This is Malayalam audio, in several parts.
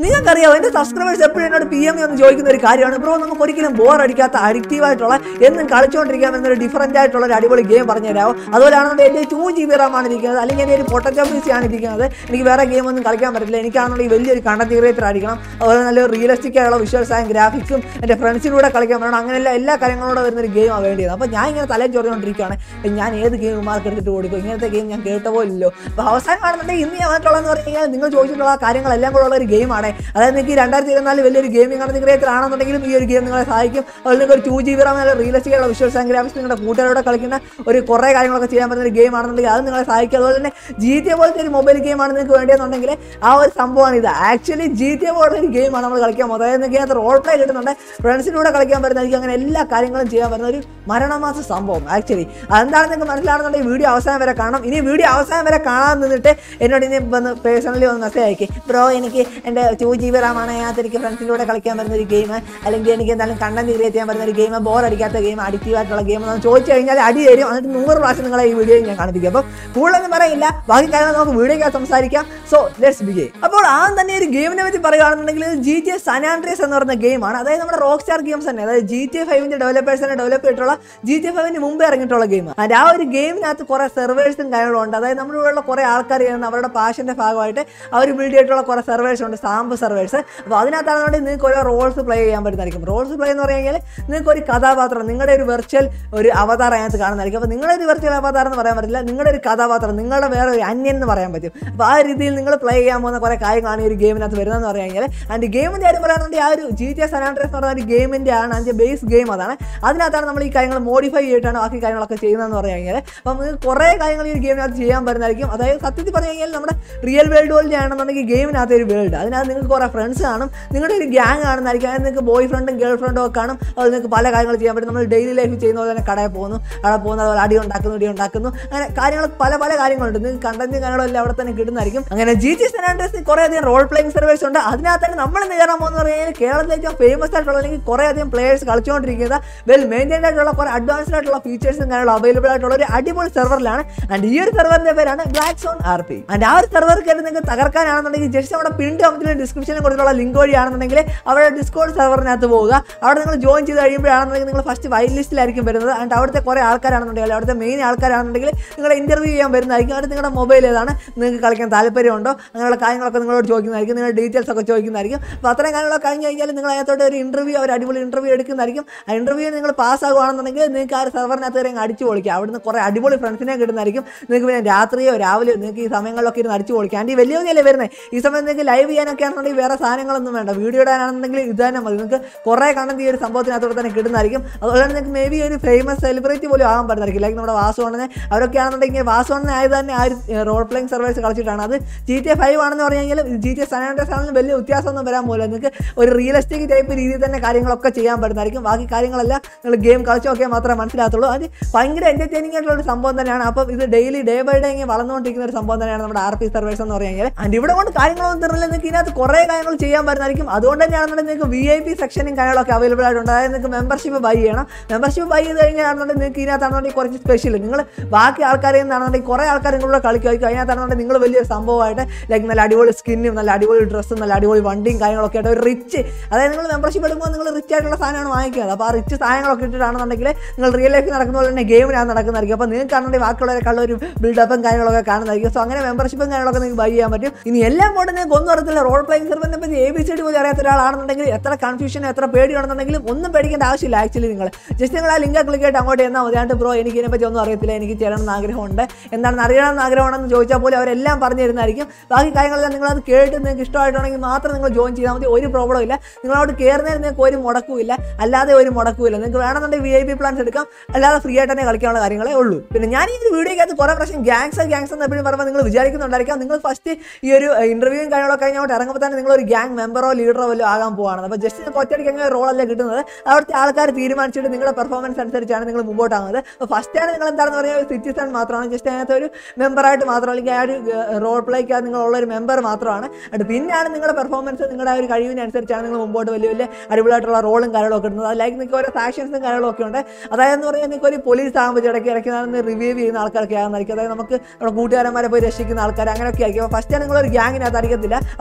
നിങ്ങൾക്കറിയാം എന്റെ സബ്സ്ക്രൈബേഴ്സ് എപ്പോഴും എന്നോട് പി എം എന്ന് ചോദിക്കുന്ന ഒരു കാര്യമാണ് ബ്രോ നമുക്ക് ഒരിക്കലും ബോർ അടിക്കാത്ത അഡിക്റ്റീവ് ആയിട്ടുള്ള എന്നും കളിച്ചുകൊണ്ടിരിക്കാൻ എന്നൊരു ഡിഫറൻ്റ് ആയിട്ടുള്ള ഒരു അടിപൊളി ഗെയിം പറഞ്ഞു തരാമോ അതുപോലെയാണെന്നുണ്ടെങ്കിൽ എൻ്റെ ടു ജി ബി റാം ആണ് ഇരിക്കുന്നത് അല്ലെങ്കിൽ എൻ്റെ ഒരു പൊട്ടറ്റോ പി സി ആണ് ഇരിക്കുന്നത് എനിക്ക് വേറെ ഗെയിം ഒന്നും കളിക്കാൻ പറ്റില്ല എനിക്കാണെന്നുണ്ടെങ്കിൽ വലിയൊരു കണ്ടന്റ് ക്രിയേറ്റർ ആയിരിക്കണം അതുപോലെ നല്ല റിയലിസ്റ്റിക് ആയുള്ള വിഷ്വൽസ് ആയും ഗ്രാഫിക്സും എൻ്റെ ഫ്രണ്ട്സിലൂടെ കളിക്കാൻ പറ്റണം അങ്ങനെയുള്ള എല്ലാ കാര്യങ്ങളോടെ വരുന്ന ഒരു ഗെയിമാണ് വേണ്ടിയത് അപ്പോൾ ഞാൻ ഇങ്ങനെ തലയിൽ ചൊറിഞ്ഞുകൊണ്ടിരിക്കുകയാണ് ഞാൻ ഏത് ഗെയിം മാർക്ക് എടുത്തിട്ട് കൊടുക്കും ഇങ്ങനത്തെ ഗെയിം ഞാൻ കേട്ട പോലില്ലോ അപ്പോൾ അവസാനം കാണുന്നുണ്ടെങ്കിൽ ഇന്ന് ഞാൻ വന്നിട്ടുള്ളതെന്ന് പറഞ്ഞു കഴിഞ്ഞാൽ നിങ്ങൾ ചോദിച്ചിട്ടുള്ള ആ കാര്യങ്ങളെല്ലാം കൂടെ ഉള്ള ഒരു ഗെയിമാണ് അതായത് നിങ്ങൾക്ക് രണ്ടായിരത്തി ഇരുപത്തിനാല് വലിയൊരു ഗെയിമിംഗ് കണ്ടന്റ് ക്രിയേറ്റർ ആണെന്നുണ്ടെങ്കിലും ഈ ഒരു ഗെയിം നിങ്ങളെ സഹായിക്കും അതുപോലെ നിങ്ങൾക്ക് ഒരു ടു ജി ബി റാം നല്ല റിയലിസ്റ്റിക് ആയുള്ള വിഷ്വൽസ് ആൻഡ് ഗ്രാഫിക്സ് നിങ്ങളുടെ കൂട്ടുകാരോടെ കളിക്കുന്ന ഒരു കുറേ കാര്യങ്ങളൊക്കെ ചെയ്യാൻ പറ്റുന്ന ഒരു ഗെയിം ആണെന്നുണ്ടെങ്കിൽ അത് നിങ്ങളെ സഹായിക്കും അതുപോലെ തന്നെ ജി ടി എ പോലത്തെ ഒരു മൊബൈൽ ഗെയിമാണ് നിങ്ങൾക്ക് വേണ്ടിയെന്നുണ്ടെങ്കിൽ ആ ഒരു സംഭവമാണ് ഇത് ആക്ച്വലി ജി ടി എ പോലത്തെ ഒരു ഗെയിമാണ് നമ്മൾ കളിക്കാൻ പോകുന്നത് അതായത് നിങ്ങൾക്ക് അതിനകത്ത് റോൾ പ്ലേ കിട്ടുന്നുണ്ട് ഫ്രണ്ട്സിലൂടെ കളിക്കാൻ പറ്റുന്നതായിരിക്കും അങ്ങനെ എല്ലാ കാര്യങ്ങളും ചെയ്യാൻ പറ്റുന്ന ഒരു മരണമാസ സംഭവം ആക്ച്വലി അതെന്താണെന്ന് നിങ്ങൾക്ക് മനസ്സിലാണെന്നുണ്ടെങ്കിൽ വീഡിയോ അവസാനം വരെ കാണണം ഇനി വീഡിയോ അവസാനം വരെ കാണാൻ നിന്നിട്ട് എന്നോട് ഇനി വന്ന് പേഴ്സണലി ഒന്ന് മെസ്സേജ് അയക്കും ബ്രോ എനിക്ക് എൻ്റെ ടു ജി ബി റാമാണ് അതിനകത്ത് എനിക്ക് ഫ്രണ്ട്സിലൂടെ കളിക്കാൻ പറ്റുന്ന ഒരു ഗെയിം അല്ലെങ്കിൽ എനിക്ക് എന്തായാലും കണ്ടന്റ് ക്രിയേറ്റ് ചെയ്യാൻ പറ്റുന്ന ഒരു ഗെയിം ബോർ അടിക്കാത്ത ഗെയിം അഡിക്റ്റീവ് ആയിട്ടുള്ള ഗെയിം എന്ന് ചോദിച്ചു കഴിഞ്ഞാൽ അടി തരും എന്നിട്ട് നൂറ് പ്രാവശ്യം നിങ്ങളെ ഈ വീഡിയോ ഞാൻ കാണിപ്പിക്കും അപ്പം കൂടുതലൊന്നും പറയില്ല ബാക്കി കാര്യങ്ങൾ നമുക്ക് വീഡിയോയ്ക്കകത്ത് സംസാരിക്കാം സോ ലെറ്റ്സ് ബിഗേ അപ്പോൾ ആദ്യം തന്നെ ഒരു ഗെയിമിനെ പറ്റി പറയുകയാണെന്നുണ്ടെങ്കിൽ ജി ടി എ സനാൻഡ്രിയസ് എന്ന് പറയുന്ന ഗെയിമാണ് അതായത് നമ്മുടെ റോക്ക് സ്റ്റാർ ഗെയിംസ് തന്നെ അതായത് ജി ടി എ ഫൈവിന്റെ ഡെവലപ്പേഴ്സിനെ ഡെവലപ്പ് ചെയ്തിട്ടുള്ള ജി ടി എ ഫൈവിന് മുമ്പ് ഇറങ്ങിയിട്ടുള്ള ഗെയിം ആൻഡ് ആ ഒരു ഗെയിമിനകത്ത് കുറെ സെർവേഴ്സും കാര്യങ്ങളും ഉണ്ട് അതായത് നമ്മുടെ ഇവിടെയുള്ള കുറെ ആൾക്കാർ ചെയ്യുന്ന അവരുടെ പാഷന്റെ ഭാഗമായിട്ട് അവർ ബിൽഡ് ചെയ്തിട്ടുള്ള കുറെ സെർവേഴ്സ് ഉണ്ട് സാമ്പ് സെർവേഴ്സ് അപ്പോൾ അതിനകത്താണെങ്കിൽ നിങ്ങൾക്ക് ഓരോ റോൾസ് പ്ലേ ചെയ്യാൻ പറ്റുന്നതായിരിക്കും റോൾസ് പ്ലേ എന്ന് പറഞ്ഞു കഴിഞ്ഞാൽ നിങ്ങൾക്ക് ഒരു കഥാപാത്രം നിങ്ങളുടെ ഒരു വെർച്വൽ ഒരു അവതാർ അതിനകത്ത് കാണുന്നതായിരിക്കും അപ്പോൾ നിങ്ങളുടെ ഒരു വെർച്വൽ അവതാർ എന്ന് പറയാൻ പറ്റില്ല നിങ്ങളുടെ ഒരു കഥാപാത്രം നിങ്ങളുടെ വേറെ ഒരു അന്യൻ എന്ന് പറയാൻ പറ്റും അപ്പോൾ ആ രീതിയിൽ നിങ്ങൾ പ്ലേ ചെയ്യാൻ പോകുന്ന കുറേ കാര്യങ്ങളാണ് ഈ ഒരു ഗെയിമിനകത്ത് വരുന്നതെന്ന് പറഞ്ഞു കഴിഞ്ഞാൽ ആൻഡ് ഗെയിമിൻ്റെ കാര്യം പറയുകയാണെങ്കിൽ ആ ഒരു ജി ടി എസ് അനാൻഡ്രസ് എന്ന് പറയുന്ന ഒരു ഗെയിമിൻ്റെ ആണ് അതിൻ്റെ ബേസ് ഗെയിം അതാണ് അതിനകത്താണ് നമ്മൾ ഈ കാര്യങ്ങൾ മോഡിഫൈ ചെയ്തിട്ടാണ് ബാക്കി കാര്യങ്ങളൊക്കെ ചെയ്യുന്നതെന്ന് പറഞ്ഞു കഴിഞ്ഞാൽ അപ്പം നിങ്ങൾക്ക് കുറേ കാര്യങ്ങൾ ഈ ഒരു ഗെയിമിനകത്ത് ചെയ്യാൻ പറ്റുന്നതായിരിക്കും അതായത് സത്യത്തിൽ പറഞ്ഞു കഴിഞ്ഞാൽ നമ്മുടെ റിയൽ വേൾഡ് പോലത്തെ ആണെന്നുണ്ടെങ്കിൽ ഗെയിമിനകത്ത് ഒരു വേൾഡ് അതിനകത്ത് നിങ്ങൾക്ക് കുറേ ഫ്രണ്ട്സ് കാണും നിങ്ങളുടെ ഒരു ഗ്യാങ് കാണുന്നതായിരിക്കും അതായത് നിങ്ങൾക്ക് ബോയ് ഫ്രണ്ടും ഗേൾ ഫ്രണ്ടും ഒക്കെ കാണും അത് നിങ്ങൾക്ക് പല കാര്യങ്ങൾ ചെയ്യാൻ പറ്റും നമ്മൾ ഡെയിലി ലൈഫ് ചെയ്യുന്ന പോലെ തന്നെ കടയിൽ പോകുന്നു അവിടെ പോകുന്ന അതുപോലെ അടി ഉണ്ടാക്കുന്നു ഇടി ഉണ്ടാക്കുന്നു അങ്ങനെ കാര്യങ്ങൾ പല പല കാര്യങ്ങളുണ്ട് നിങ്ങൾക്ക് കണ്ടന്റും കാര്യങ്ങളും എല്ലാം അവിടെ തന്നെ കിട്ടുന്നതായിരിക്കും അങ്ങനെ ജി ടി സ്റ്റാൻഡേഴ്സ് കുറേ അധികം റോൾ പ്ലേയിങ് സർവേഴ്സ് ഉണ്ട് അതിനകത്ത് തന്നെ നമ്മൾ എന്ത് കയറാൻ പോകുന്ന പറഞ്ഞു കഴിഞ്ഞാൽ കേരളത്തിലെ ഏറ്റവും ഫേമസ് ആയിട്ടുള്ള അല്ലെങ്കിൽ കുറേ അധികം പ്ലേയേഴ്സ് കളിച്ചുകൊണ്ടിരിക്കുന്ന വെൽ മെയിൻറ്റൈൻഡ് ആയിട്ടുള്ള കുറേ അഡ്വാൻസ്ഡ് ആയിട്ടുള്ള ഫീച്ചേഴ്സും കാര്യങ്ങളും അവൈലബിൾ ആയിട്ടുള്ള ഒരു അടിപൊളി സെർവറിലാണ് ആൻഡ് ഈ ഒരു സെർവറിന്റെ പേരാണ് black zone R P and ആ ഒരു സെർവർ കയറി നിങ്ങൾക്ക് തകർക്കാനാണെന്നുണ്ടെങ്കിൽ ജസ്റ്റ് നമ്മുടെ പിൻ കമന്റിലും ഡിസ്ക്രിപ്ഷനിലും കൊടുത്തിട്ടുള്ള ലിങ്ക് വഴിയാണെന്നുണ്ടെങ്കിൽ അവിടെ ഡിസ്കോഡ് സെർവറിനകത്ത് പോവുക അവിടെ നിങ്ങൾ ജോയിൻ ചെയ്ത് കഴിയുമ്പോഴാണെന്നുണ്ടെങ്കിൽ നിങ്ങൾ ഫസ്റ്റ് വൈറ്റ് ലിസ്റ്റിലായിരിക്കും വരുന്നത് ആൻഡ് അവിടുത്തെ കുറേ ആൾക്കാരാണെന്നുണ്ടെങ്കിൽ അവിടുത്തെ മെയിൻ ആൾക്കാരാണെന്നുണ്ടെങ്കിൽ നിങ്ങളെ ഇന്റർവ്യൂ ചെയ്യാൻ വരുന്നതായിരിക്കും അവിടെ നിങ്ങളുടെ മൊബൈൽ ഏതാണ് നിങ്ങൾക്ക് കളിക്കാൻ താല്പര്യമുണ്ടോ അങ്ങനെയുള്ള കാര്യങ്ങളൊക്കെ നിങ്ങളോട് ചോദിക്കുന്നതായിരിക്കും നിങ്ങളുടെ ഡീറ്റെയിൽസ് ഒക്കെ ചോദിക്കുന്നതായിരിക്കും അപ്പോൾ അത്രയും കാര്യങ്ങളൊക്കെ കഴിഞ്ഞ് കഴിഞ്ഞാൽ നിങ്ങൾ അതിനകത്തോട്ട് ഒരു ഇന്റർവ്യൂ ഒരു അടിപൊളി ഇന്റർവ്യൂ എടുക്കുന്നതായിരിക്കും ആ ഇന്റർവ്യൂ നിങ്ങൾ പാസ് ആകുകയാണെന്നുണ്ടെങ്കിൽ നിങ്ങൾക്ക് ആ ഒരു സെർവറിനകത്ത് കയറി അങ്ങ് അടിച്ചു പൊളിക്കുക അവിടുന്ന് കുറേ അടിപൊളി ഫ്രണ്ട്സിനെ കിട്ടുന്നതായിരിക്കും നിങ്ങൾക്ക് പിന്നെ രാത്രിയോ രാവിലെയോ നിങ്ങൾക്ക് ഈ സമയങ്ങളിലൊക്കെ ഇരുന്ന് അടിച്ചു പൊളിക്കാം ആൻഡ് ഈ വലിയ വലിയല്ലേ വരുന്നത് ഈ സമയത്ത് നിങ്ങൾക്ക് ലൈവ് ചെയ്യാനൊക്കെ ആണെന്നുണ്ടെങ്കിൽ വേറെ സാധനങ്ങളൊന്നും വേണ്ട വീഡിയോ ഇടാനാണെന്നുണ്ടെങ്കിൽ ഇത് തന്നെ മതി നിങ്ങൾക്ക് കുറേ കണ്ടന്റ് ഈ ഒരു സംഭവത്തിനകത്തോടെ തന്നെ കിട്ടുന്നതായിരിക്കും അതുപോലെ തന്നെ നിങ്ങൾക്ക് മേ ബി ഒരു ഫേമസ് സെലിബ്രിറ്റി പോലും ആകാൻ പറ്റുന്നതായിരിക്കും ലൈക്ക് നമ്മുടെ വാസുവാണെന്ന് അവരൊക്കെ ആണെന്നുണ്ടെങ്കിൽ വാസുവാണെന്ന് ആയത് തന്നെ ആ ഒരു റോൾ പ്ലേയിങ് സർവീസ് കളിച്ചിട്ടാണ് അത് ജി ടി എ ഫൈവ് ആണെന്ന് പറഞ്ഞു കഴിഞ്ഞാൽ ജി ടി എ സനാൻഡേഴ്സ് ആണെങ്കിലും വലിയ വ്യത്യാസമൊന്നും വരാൻ പോലും നിങ്ങൾക്ക് ഒരു റിയലിസ്റ്റിക് ടൈപ്പ് രീതിയിൽ തന്നെ കാര്യങ്ങളൊക്കെ ചെയ്യാൻ പറ്റുന്നതായിരിക്കും ബാക്കി കാര്യങ്ങളെല്ലാം നിങ്ങൾ ഗെയിം കളിച്ച് നോക്കിയാൽ മാത്രമേ മനസ്സിലാകത്തുള്ളൂ അത് ഭയങ്കര എൻ്റർടൈനിങ് ആയിട്ടുള്ള ഒരു സംഭവം തന്നെയാണ് അപ്പം ഇത് ഡെയിലി ഡേ ബൈ ഡേ ഇങ്ങനെ വളർന്നുകൊണ്ടിരിക്കുന്ന ഒരു സംഭവം തന്നെയാണ് നമ്മുടെ ആർ പി സർവീസ് എന്ന് പറഞ്ഞു കഴിഞ്ഞാൽ ആൻഡ് ഇവിടെ കൊണ്ട് കാര്യങ്ങളൊന്നും തരില്ല നിങ്ങൾക്ക് ഇതിനകത്ത് കുറേ കാര്യങ്ങൾ ചെയ്യാൻ പറ്റുന്നതായിരിക്കും അതുകൊണ്ട് തന്നെയാണെന്നുണ്ടെങ്കിൽ നിങ്ങൾക്ക് വി ഐ പി സെക്ഷനും കാര്യങ്ങളൊക്കെ അവൈലബിൾ ആയിട്ടുണ്ട് അതായത് നിങ്ങൾക്ക് മെമ്പർഷിപ്പ് ബൈ ചെയ്യണം മെമ്പർഷിപ്പ് ബൈ ചെയ്ത് കഴിഞ്ഞാണെന്നുണ്ടെങ്കിൽ നിങ്ങൾക്ക് ഇതിനകത്താണെന്നുണ്ടെങ്കിൽ കുറച്ച് സ്പെഷ്യൽ നിങ്ങൾ ബാക്കി ആൾക്കാരെ നിന്നാണെന്നുണ്ടെങ്കിൽ കുറേ ആൾക്കാർ നിങ്ങളുടെ കളിക്കുമായിരിക്കും അതിനകത്താണെന്നുണ്ടെങ്കിൽ നിങ്ങൾ വലിയ സംഭവമായിട്ട് ലൈക്ക് നല്ല അടിപൊളി സ്കിന്നും നല്ല അടിപൊളി ഡ്രസ്സും നല്ല അടിപൊളി വണ്ടിയും കാര്യങ്ങളൊക്കെ ആയിട്ട് ഒരു റിച്ച് അതായത് നിങ്ങൾ മെമ്പർഷിപ്പ് എടുക്കുമ്പോൾ നിങ്ങൾ റിച്ച് ആയിട്ടുള്ള സാധനമാണ് വാങ്ങിക്കുന്നത് അപ്പോൾ ആ റിച്ച് സാധനങ്ങളൊക്കെ ഇട്ടിട്ടാണെന്നുണ്ടെങ്കിൽ നിങ്ങൾ റിയൽ ലൈഫിൽ നടക്കുന്ന പോലെ തന്നെ ഗെയിമിനകത്ത് നടക്കുന്നതായിരിക്കും അപ്പോൾ നിങ്ങൾക്ക് ആണെന്നുണ്ടെങ്കിൽ ബാക്കിയുള്ളവരെക്കാളുള്ള ഒരു ബിൽഡപ്പും കാര്യങ്ങളൊക്കെ കാണുന്നതായിരിക്കും സോ അങ്ങനെ മെമ്പർഷിപ്പും കാര്യങ്ങളൊക്കെ നിങ്ങൾക്ക് ബൈ ചെയ്യാൻ പറ്റും ഇനി എല്ലാം കൊണ്ട് നിങ്ങൾക്ക് ഒന്നും അറിയത്തില്ല റോൾ പ്ലേയിങ് സെർവറിനെ പറ്റി എ ബി സി ഡി പോലും അറിയാത്ത ഒരാളാണെന്നുണ്ടെങ്കിൽ എത്ര കൺഫ്യൂഷൻ എത്ര പേടിയാണെന്നുണ്ടെങ്കിലും ഒന്നും പേടിക്കേണ്ട ആവശ്യമില്ല ആക്ച്വലി നിങ്ങൾ ജസ്റ്റ് നിങ്ങൾ ആ ലിങ്ക് ക്ലിക്ക് ചെയ്തിട്ട് അങ്ങോട്ട് എന്നാൽ മതി ആണ്ട് ബ്രോ എനിക്ക് ഇതിനെപ്പറ്റി ഒന്നും അറിയത്തില്ല എനിക്ക് ചെയ്യണമെന്ന് ആഗ്രഹമുണ്ട് എന്താണെന്ന് അറിയണമെന്ന് ആഗ്രഹമാണെന്ന് ചോദിച്ചാൽ പോലും അവരെല്ലാം പറഞ്ഞു തരുന്നതായിരിക്കും ബാക്കി കാര്യങ്ങളെല്ലാം നിങ്ങളത് കേട്ട് നിങ്ങൾക്ക് ഇഷ്ടമായിട്ടുണ്ടെങ്കിൽ മാത്രം നിങ്ങൾ ജോയിൻ ചെയ്താൽ മതി ഒരു പ്രോബ്ലം ഇല്ല നിങ്ങളോട് കയറുന്നതിന് നിങ്ങൾക്ക് ഒരു മുടക്കുമില്ല അല്ലാതെ ഒരു മുടക്കുമില്ല നിങ്ങൾക്ക് വേണമെന്നുണ്ടെങ്കിൽ വി ഐ പി പ്ലാൻസ് എടുക്കാം അല്ലാതെ ഫ്രീ ആയിട്ട് തന്നെ കളിക്കാനുള്ള കാര്യങ്ങളേ ഉള്ളൂ പിന്നെ ഞാൻ ഈ ഒരു വീഡിയോയ്ക്കകത്ത് കുറേ പ്രാവശ്യം ഗ്യാങ്സ് ഗ്യാങ്സ് എന്ന് എപ്പോഴും പറയുമ്പോൾ നിങ്ങൾ വിചാരിക്കുന്നുണ്ടായിരിക്കാം നിങ്ങൾ ഫസ്റ്റ് ഈ ഒരു ഇന്റർവ്യൂവും കാര്യങ്ങളൊക്കെ കഴിഞ്ഞോട്ട് ഇറങ്ങുമ്പോൾ തന്നെ നിങ്ങൾ ഒരു ഗ്യാങ് മെമ്പറോ ലീഡറോ വല്ലതും ആകാൻ പോവാണ് അപ്പോൾ ജസ്റ്റ് നിങ്ങൾക്ക് ഒറ്റയടിക്ക് അങ്ങനെ റോളല്ല കിട്ടുന്നത് അവിടുത്തെ ആൾക്കാർ തീരുമാനിച്ചിട്ട് നിങ്ങളുടെ പെർഫോമൻസ് അനുസരിച്ചാണ് നിങ്ങൾ മുമ്പോട്ടാകുന്നത് അപ്പോൾ ഫസ്റ്റ് ആണ് നിങ്ങൾ എന്താണെന്ന് പറഞ്ഞാൽ ഒരു സിറ്റിസൺ മാത്രമാണ് ജസ്റ്റ് അതിനകത്ത് ഒരു മെമ്പറായിട്ട് മാത്രം അല്ലെങ്കിൽ ആ ഒരു റോൾ പ്ലേക്ക് നിങ്ങളുള്ള ഒരു മെമ്പർ മാത്രമാണ് അത് പിന്നെയാണ് നിങ്ങളുടെ പെർഫോമൻസ് നിങ്ങളുടെ ആ ഒരു കഴിവിനനുസരിച്ചാണ് നിങ്ങൾ മുമ്പോട്ട് വലിയ വലിയ അടിപൊളിയായിട്ടുള്ള റോളും കാര്യങ്ങളൊക്കെ ഇടുന്നത് അത് ലൈക്ക് നിങ്ങൾക്ക് ഓരോ ഫാഷൻസും കാര്യങ്ങളൊക്കെ ഉണ്ട് അതായത് എന്ന് പറഞ്ഞാൽ നിങ്ങൾക്ക് ഒരു പോലീസ് ആകുമ്പോൾ ഇടയ്ക്ക് ഇടയ്ക്ക് നടന്ന് റിവ്യൂ ചെയ്യുന്ന ആൾക്കാരൊക്കെ ആകുന്നതായിരിക്കും അതായത് നമുക്ക് നമ്മുടെ കൂട്ടുകാരന്മാരെ പോയി രക്ഷിക്കുന്ന ആൾക്കാർ അങ്ങനെയൊക്കെ ആയിരിക്കും അപ്പോൾ ഫസ്റ്റ് നിങ്ങൾ ഒരു ഗ്യാങ്ങിനകത്ത് അറിയത്തില്ല അത്രത്തോളം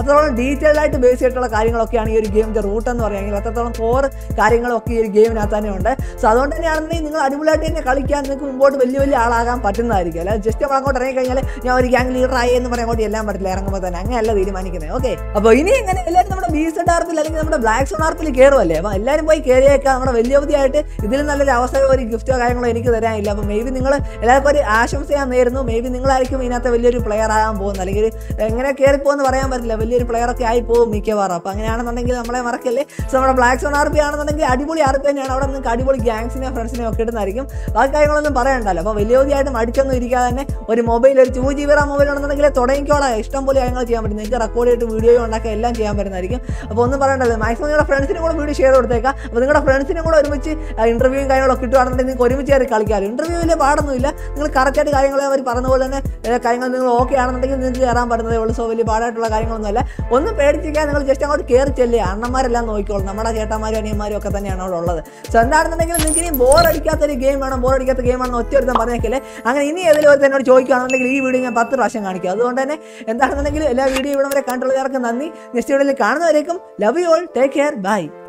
ഡീറ്റെയിൽ ആയിട്ട് ബേസ് ചെയ്തിട്ടുള്ള കാര്യങ്ങളൊക്കെയാണ് ഈ ഒരു ഗെയിമിന്റെ റൂട്ട് എന്ന് പറയുന്നത് അത്രത്തോളം കോർ കാര്യങ്ങളൊക്കെ ഈ ഒരു ഗെയിമിനകത്ത് തന്നെ ഉണ്ട് സോ അതുകൊണ്ട് തന്നെയാണെന്നുണ്ടെങ്കിൽ നിങ്ങൾ അടിപൊളിയായിട്ട് തന്നെ കളിക്കാൻ നിങ്ങൾക്ക് മുമ്പോട്ട് വലിയ വലിയ ആളാകാൻ പറ്റുന്നതായിരിക്കും അല്ലാതെ ജസ്റ്റ് നമ്മൾ അങ്ങോട്ട് ഇറങ്ങി കഴിഞ്ഞാൽ ഞാൻ ഒരു ഗ്യാങ് ലീഡർ ആയി എന്ന് പറയാൻ അങ്ങോട്ട് എല്ലാം പറ്റില്ല ഇറങ്ങുമ്പോൾ തന്നെ അങ്ങനെയല്ല തീരുമാനിക്കുന്നത് ഓക്കെ അപ്പോൾ ഇനി എങ്ങനെ എല്ലാവരും നമ്മുടെ ബി സെഡ് ആർപ്പിൽ അല്ലെങ്കിൽ നമ്മുടെ ബ്ലാക്ക് സോൺ ആർപ്പിൽ കയറുമല്ലേ അപ്പോൾ എല്ലാവരും പോയി കയറിയേക്കാം നമ്മുടെ വലിയ ബുദ്ധിയായിട്ട് ഇതിൽ നല്ലൊരു അവസരം ഒരു ഗിഫ്റ്റോ കാര്യങ്ങളോ എനിക്ക് തരാനില്ല അപ്പോൾ മേ ബി നിങ്ങൾ എല്ലാവർക്കും ഒരു ആശംസ ഞാൻ നേരുന്നു മേ ബി നിങ്ങളായിരിക്കും ഇതിനകത്ത് വലിയൊരു പ്ലെയർ ആകാൻ പോകുന്നത് അല്ലെങ്കിൽ എങ്ങനെ കയറിപ്പോന്ന് പറയാൻ പറ്റില്ല വലിയൊരു പ്ലെയർ ഒക്കെ ആയി പോകും മിക്കവാറും അപ്പോൾ അങ്ങനെയാണെന്നുണ്ടെങ്കിൽ നമ്മളെ മറക്കല്ലേ സോ നമ്മുടെ ബ്ലാക്ക് സോൺ ആർ പി ആണെന്നുണ്ടെങ്കിൽ അടിപൊളി ആർ പി തന്നെയാണ് അവിടെ നിങ്ങൾക്ക് അടിപൊളി ഗ്യാങ്സിനെ ഫ്രണ്ട്സിനെ ഒക്കെ ഇടുന്നതായിരിക്കും ബാക്കി കാര്യങ്ങളൊന്നും പറയണ്ടല്ലോ അപ്പോൾ വലിയ വലിയായിട്ടും അടിച്ചൊന്നും ഇരിക്കാതെ തന്നെ ഒരു മൊബൈൽ ഒരു two G B RAM mobile ആണെന്നുണ്ടെങ്കിൽ തുടങ്ങിക്കോളാം ഇഷ്ടം പോലെ കാര്യങ്ങൾ ചെയ്യാൻ പറ്റും നിങ്ങൾക്ക് റെക്കോർഡ് ചെയ്തിട്ട് വീഡിയോ ഉണ്ടാക്കുക എല്ലാം ചെയ്യാൻ പറ്റുന്നതായിരിക്കും അപ്പോൾ ഒന്നും പറയണ്ടല്ലോ മാക്സിമം നിങ്ങളുടെ ഫ്രണ്ട്സിനും കൂടെ വീഡിയോ ഷെയർ കൊടുത്തേക്കാം അപ്പോൾ നിങ്ങളുടെ ഫ്രണ്ട്സിനും കൂടെ ഒരുമിച്ച് ഇൻ്റർവ്യൂവും കാര്യങ്ങളൊക്കെ കിട്ടുകയാണെന്നുണ്ടെങ്കിൽ നിങ്ങൾക്ക് ഒരുമിച്ച് കയറി കളിക്കാമല്ലോ ഇൻ്റർവ്യൂവിൽ പാടൊന്നുമില്ല നിങ്ങൾ കറക്റ്റായിട്ട് കാര്യങ്ങൾ അവർ പറഞ്ഞ പോലെ തന്നെ ഏ, കാര്യങ്ങൾ നിങ്ങൾ ഓക്കെ ആണെന്നുണ്ടെങ്കിൽ നിങ്ങൾക്ക് കയറാൻ പറ്റുന്നതേ ഉള്ളൂ സോ വലിയ പാടായിട്ടുള്ള കാര്യങ്ങളൊന്നുമല്ല ഒന്നും പേടിച്ചിരിക്കാൻ നിങ്ങൾ ജസ്റ്റ് അങ്ങോട്ട് കയറി ചെല്ലുക അണ്ണന്മാരെല്ലാം നോക്കിക്കോളും നമ്മുടെ ചേട്ടന്മാരും അനിയന്മാരും ഒക്കെ തന്നെയാണ് അവിടെ ഉള്ളത് സോ എന്താണെന്നുണ്ടെങ്കിൽ നിങ്ങൾക്ക് ഇനി ബോർ അടിക്കാത്തൊരു ഗെയിം വേണം ബോർ അടിക്കാത്ത ഗെയിം ആണെന്ന് ഒറ്റ ഒരുത്തം പറഞ്ഞേക്കല്ലേ അങ്ങനെ ഇനി ഏതെങ്കിലും ഒരു എന്നോട് ചോദിക്കുകയാണെന്നുണ്ടെങ്കിൽ ഈ വീഡിയോ ഞാൻ പത്ത് പ്രാവശ്യം കാണിക്കും അതുകൊണ്ട് തന്നെ എന്താണെന്നുണ്ടെങ്കിൽ എല്ലാ വീഡിയോ ഇവിടെ വരെ കണ്ടുള്ളവർക്ക് നന്ദി നെക്സ്റ്റ് വീഡിയോയിൽ കാണുന്നവരേക്കും love you all take care by